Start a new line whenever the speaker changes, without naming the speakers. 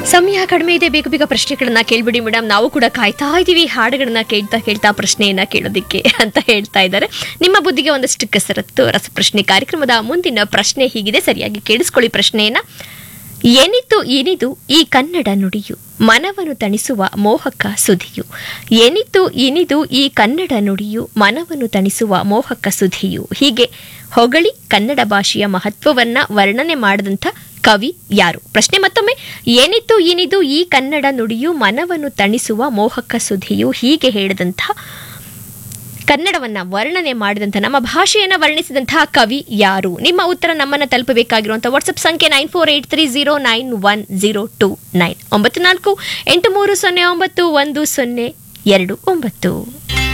ಸಮಯ ಕಡಿಮೆ ಇದೆ ಬೇಗ ಬೇಗ ಪ್ರಶ್ನೆಗಳನ್ನ ಕೇಳ್ಬಿಡಿ ಮೇಡಮ್ ನಾವು ಕೂಡ ಕಾಯ್ತಾ ಇದ್ದೀವಿ ಹಾಡುಗಳನ್ನ ಕೇಳ್ತಾ ಕೇಳ್ತಾ ಪ್ರಶ್ನೆಯನ್ನ ಕೇಳೋದಿಕ್ಕೆ ಅಂತ ಹೇಳ್ತಾ ಇದ್ದಾರೆ ನಿಮ್ಮ ಬುದ್ಧಿಗೆ ಒಂದಷ್ಟು ಕಸರತ್ತು ರಸಪ್ರಶ್ನೆ ಕಾರ್ಯಕ್ರಮದ ಮುಂದಿನ ಪ್ರಶ್ನೆ ಹೀಗಿದೆ ಸರಿಯಾಗಿ ಕೇಳಿಸ್ಕೊಳ್ಳಿ ಪ್ರಶ್ನೆಯನ್ನ ಏನಿತು ಏನಿದು ಈ ಕನ್ನಡ ನುಡಿಯು ಮನವನ್ನು ತಣಿಸುವ ಮೋಹಕ ಸುಧಿಯು ಏನಿತು ಏನಿದು ಈ ಕನ್ನಡ ನುಡಿಯು ಮನವನ್ನು ತಣಿಸುವ ಮೋಹಕ ಸುಧಿಯು ಹೀಗೆ ಹೊಗಳಿ ಕನ್ನಡ ಭಾಷೆಯ ಮಹತ್ವವನ್ನ ವರ್ಣನೆ ಮಾಡಿದಂಥ ಕವಿ ಯಾರು ಪ್ರಶ್ನೆ ಮತ್ತೊಮ್ಮೆ ಏನಿತ್ತು ಏನಿದು ಈ ಕನ್ನಡ ನುಡಿಯು ಮನವನ್ನು ತಣಿಸುವ ಮೋಹಕ ಸುಧಿಯು ಹೀಗೆ ಹೇಳಿದಂಥ ಕನ್ನಡವನ್ನ ವರ್ಣನೆ ಮಾಡಿದಂಥ ನಮ್ಮ ಭಾಷೆಯನ್ನ ವರ್ಣಿಸಿದಂತಹ ಕವಿ ಯಾರು ನಿಮ್ಮ ಉತ್ತರ ನಮ್ಮನ್ನ ತಲುಪಬೇಕಾಗಿರುವಂತಹ ವಾಟ್ಸ್ಆಪ್ ಸಂಖ್ಯೆ nine four eight three zero nine one zero two nine ಒಂಬತ್ತು ನಾಲ್ಕು ಎಂಟು ಮೂರು ಸೊನ್ನೆ ಒಂಬತ್ತು ಒಂದು ಸೊನ್ನೆ ಎರಡು ಒಂಬತ್ತು